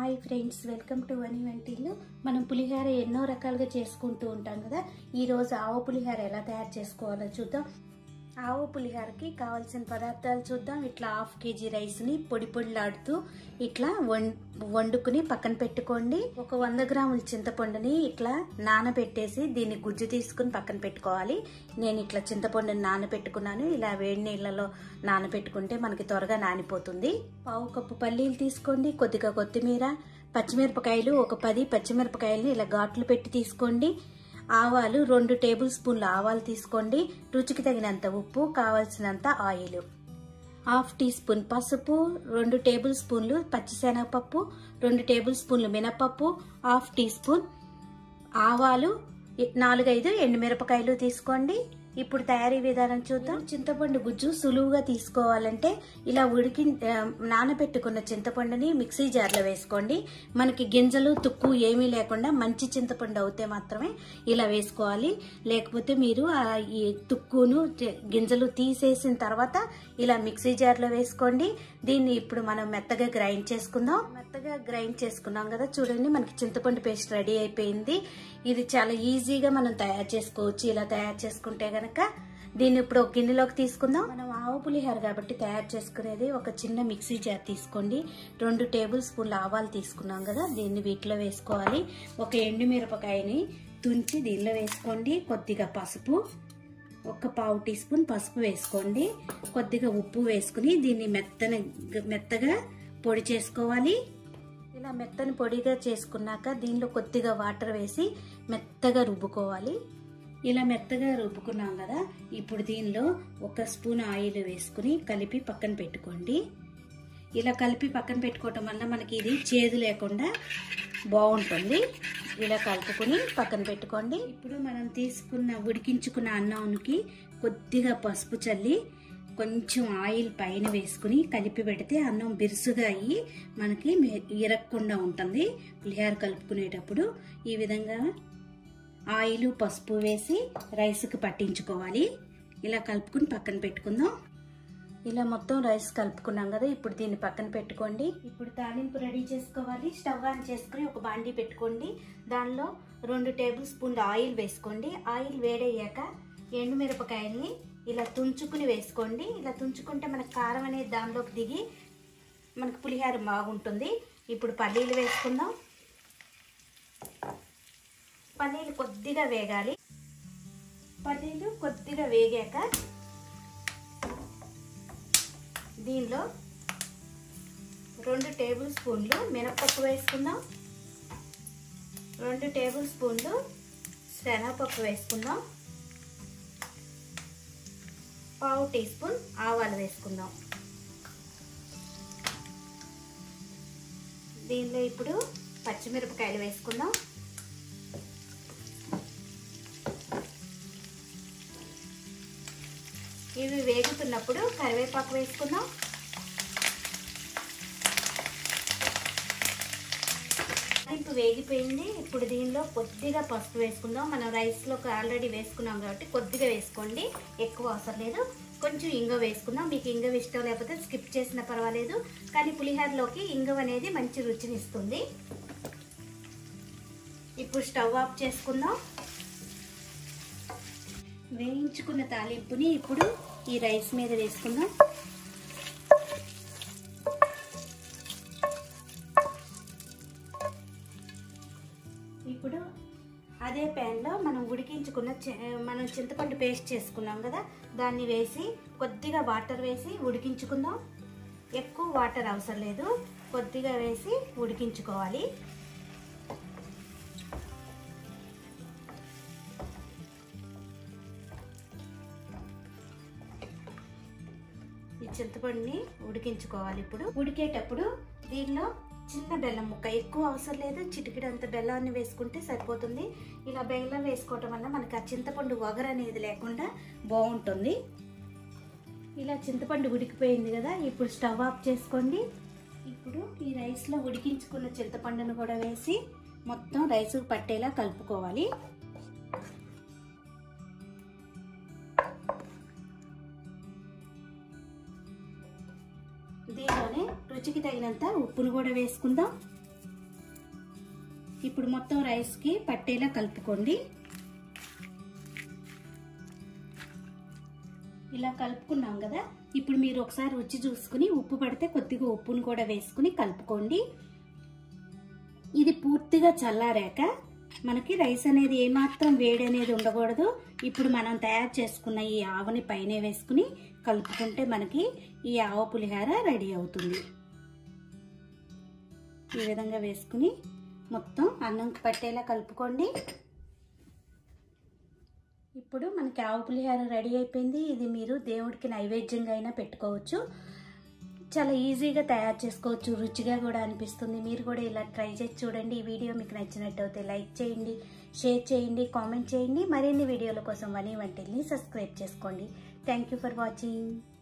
hi friends welcome to వని వంటిల్లు మనం పులిహార ఎన్నో రకాలుగా చేసుకుంటూ ఉంటాం కదా ఈరోజు ఆవు పులిహార ఎలా తయారు చేసుకోవాలో చూద్దాం ఆవు పులిహారకి కావాల్సిన పదార్థాలు చూద్దాం ఇట్లా హాఫ్ కేజీ రైస్ని పొడి పొడిలాడుతూ ఇట్లా వం వండుకుని పక్కన పెట్టుకోండి ఒక వంద గ్రాముల చింతపండుని ఇట్లా నానబెట్టేసి దీన్ని గుజ్జు తీసుకుని పక్కన పెట్టుకోవాలి నేను ఇట్లా చింతపండుని నానబెట్టుకున్నాను ఇలా వేడి నీళ్ళలో నానబెట్టుకుంటే మనకి త్వరగా నానిపోతుంది పావు కప్పు పల్లీలు తీసుకోండి కొద్దిగా కొత్తిమీర పచ్చిమిరపకాయలు ఒక పది పచ్చిమిరపకాయలు ఇలా ఘాట్లు పెట్టి తీసుకోండి ఆవాలు రెండు టేబుల్ స్పూన్ల ఆవాలు తీసుకోండి రుచికి తగినంత ఉప్పు కావాల్సినంత ఆయిల్ హాఫ్ టీ స్పూన్ పసుపు రెండు టేబుల్ స్పూన్లు పచ్చిశనగపప్పు రెండు టేబుల్ స్పూన్లు మినపప్పు హాఫ్ టీ స్పూన్ ఆవాలు నాలుగైదు ఎండుమిరపకాయలు తీసుకోండి ఇప్పుడు తయారీ విధానం చూద్దాం చింతపండు గుజ్జు సులువుగా తీసుకోవాలంటే ఇలా ఉడికి ఆ, నానబెట్టుకున్న చింతపండుని మిక్సీ జార్లో వేసుకోండి మనకి గింజలు తుక్కు ఏమీ లేకుండా మంచి చింతపండు అవుతే మాత్రమే ఇలా వేసుకోవాలి లేకపోతే మీరు ఆ ఈ తుక్కును జ- గింజలు తీసేసిన తర్వాత ఇలా మిక్సీ జార్లో వేసుకోండి దీన్ని ఇప్పుడు మనం మెత్తగా గ్రైండ్ చేసుకుందాం మెత్తగా గ్రైండ్ చేసుకున్నాం కదా చూడండి మనకి చింతపండు పేస్ట్ రెడీ అయిపోయింది ఇది చాలా ఈజీగా మనం తయారు చేసుకోవచ్చు ఇలా తయారు చేసుకుంటే గనక దీన్ని ఇప్పుడు ఒక గిన్నెలోకి తీసుకుందాం మనం ఆవు పులిహోర కాబట్టి తయారు చేసుకునేది ఒక చిన్న మిక్సీ జార్ తీసుకోండి రెండు టేబుల్ స్పూన్ల ఆవాలు తీసుకున్నాం కదా దీన్ని వీటిలో వేసుకోవాలి ఒక ఎండుమిరపకాయని తుంచి దీనిలో వేసుకోండి కొద్దిగా పసుపు ఒక పావు టీ స్పూన్ పసుపు వేసుకోండి కొద్దిగా ఉప్పు వేసుకుని దీన్ని మెత్తన మెత్తగా పొడి చేసుకోవాలి ఇలా మెత్తని పొడిగా చేసుకున్నాక దీనిలో కొద్దిగా వాటర్ వేసి మెత్తగా రుబ్బుకోవాలి ఇలా మెత్తగా రుబ్బుకున్నాం కదా ఇప్పుడు దీనిలో ఒక స్పూన్ ఆయిల్ వేసుకుని కలిపి పక్కన పెట్టుకోండి ఇలా కలిపి పక్కన పెట్టుకోవటం వల్ల మనకి ఇది చేదు లేకుండా బాగుంటుంది ఇలా కలుపుకొని పక్కన పెట్టుకోండి ఇప్పుడు మనం తీసుకున్న ఉడికించుకున్న అన్నానికి కొద్దిగా పసుపు చల్లి కొంచెం ఆయిల్ పైన వేసుకుని కలిపి పెడితే అన్నం బిరుసుగా అయ్యి మనకి మె- ఇరక్కుండా ఉంటుంది పులిహార కలుపుకునేటప్పుడు ఈ విధంగా ఆయిల్ పసుపు వేసి రైస్కి పట్టించుకోవాలి ఇలా కలుపుకుని పక్కన పెట్టుకుందాం ఇలా మొత్తం రైస్ కలుపుకున్నాం కదా ఇప్పుడు దీన్ని పక్కన పెట్టుకోండి ఇప్పుడు తాలింపు రెడీ చేసుకోవాలి స్టవ్ ఆన్ చేసుకుని ఒక బాండీ పెట్టుకోండి దానిలో రెండు టేబుల్ స్పూన్ల ఆయిల్ వేసుకోండి ఆయిల్ వేడయ్యాక ఎండుమిరపకాయల్ని ఇలా తుంచుకుని వేసుకోండి ఇలా తుంచుకుంటే మనకు కారం అనేది దానిలోకి దిగి మనకు పులిహార బాగుంటుంది ఇప్పుడు పల్లీలు వేసుకుందాం పల్లీలు కొద్దిగా వేగాలి పల్లీలు కొద్దిగా వేగాక దీనిలో రెండు టేబుల్ స్పూన్లు మినపప్పు వేసుకుందాం రెండు టేబుల్ స్పూన్లు శనగపప్పు వేసుకుందాం పావు టీ స్పూన్ ఆవాలు వేసుకుందాం దీనిలో ఇప్పుడు పచ్చిమిరపకాయలు వేసుకుందాం ఇవి వేగుతున్నప్పుడు కరివేపాకు వేసుకుందాం తాలింపు వేగిపోయింది ఇప్పుడు దీనిలో కొద్దిగా పసుపు వేసుకుందాం మనం రైస్లో ఆల్రెడీ వేసుకున్నాం కాబట్టి కొద్దిగా వేసుకోండి ఎక్కువ అవసరం లేదు కొంచెం ఇంగ వేసుకుందాం మీకు ఇంగవ ఇష్టం లేకపోతే స్కిప్ చేసినా పర్వాలేదు కానీ పులిహోరలోకి ఇంగవ అనేది మంచి రుచిని ఇస్తుంది ఇప్పుడు స్టవ్ ఆఫ్ చేసుకుందాం వేయించుకున్న తాలింపుని ఇప్పుడు ఈ రైస్ మీద వేసుకుందాం ఇప్పుడు అదే ప్యాన్లో మనం ఉడికించుకున్న చి- మనం చింతపండు పేస్ట్ చేసుకున్నాం కదా దాన్ని వేసి కొద్దిగా వాటర్ వేసి ఉడికించుకుందాం ఎక్కువ వాటర్ అవసరం లేదు కొద్దిగా వేసి ఉడికించుకోవాలి ఈ చింతపండుని ఉడికించుకోవాలి ఇప్పుడు ఉడికేటప్పుడు దీనిలో చిన్న బెల్లం ముక్క ఎక్కువ అవసరం లేదు చిటికెడంత బెల్లాన్ని వేసుకుంటే సరిపోతుంది ఇలా బెల్లం వేసుకోవటం వల్ల మనకి ఆ చింతపండు వగరు అనేది లేకుండా బాగుంటుంది ఇలా చింతపండు ఉడికిపోయింది కదా ఇప్పుడు స్టవ్ ఆఫ్ చేసుకోండి ఇప్పుడు ఈ రైస్లో ఉడికించుకున్న చింతపండును కూడా వేసి మొత్తం రైస్ పట్టేలా కలుపుకోవాలి దీనిలోనే రుచికి తగినంత ఉప్పును కూడా వేసుకుందాం ఇప్పుడు మొత్తం రైస్కి పట్టేలా కలుపుకోండి ఇలా కలుపుకున్నాం కదా ఇప్పుడు మీరు ఒకసారి రుచి చూసుకుని ఉప్పు పడితే కొద్దిగా ఉప్పును కూడా వేసుకుని కలుపుకోండి ఇది పూర్తిగా చల్లారాక మనకి రైస్ అనేది ఏమాత్రం వేడి అనేది ఉండకూడదు ఇప్పుడు మనం తయారు చేసుకున్న ఈ ఆవుని పైన వేసుకుని కలుపుకుంటే మనకి ఈ ఆవు పులిహార రెడీ అవుతుంది ఈ విధంగా వేసుకుని మొత్తం అన్నం పట్టేలా కలుపుకోండి ఇప్పుడు మనకి ఆవు పులిహార రెడీ అయిపోయింది ఇది మీరు దేవుడికి నైవేద్యంగా అయినా పెట్టుకోవచ్చు చాలా ఈజీగా తయారు చేసుకోవచ్చు రుచిగా కూడా అనిపిస్తుంది మీరు కూడా ఇలా ట్రై చేసి చూడండి ఈ వీడియో మీకు నచ్చినట్టయితే లైక్ చేయండి షేర్ చేయండి కామెంట్ చేయండి మరిన్ని వీడియోల కోసం వని వంటిల్ని సబ్స్క్రైబ్ చేసుకోండి థ్యాంక్ యూ ఫర్ వాచింగ్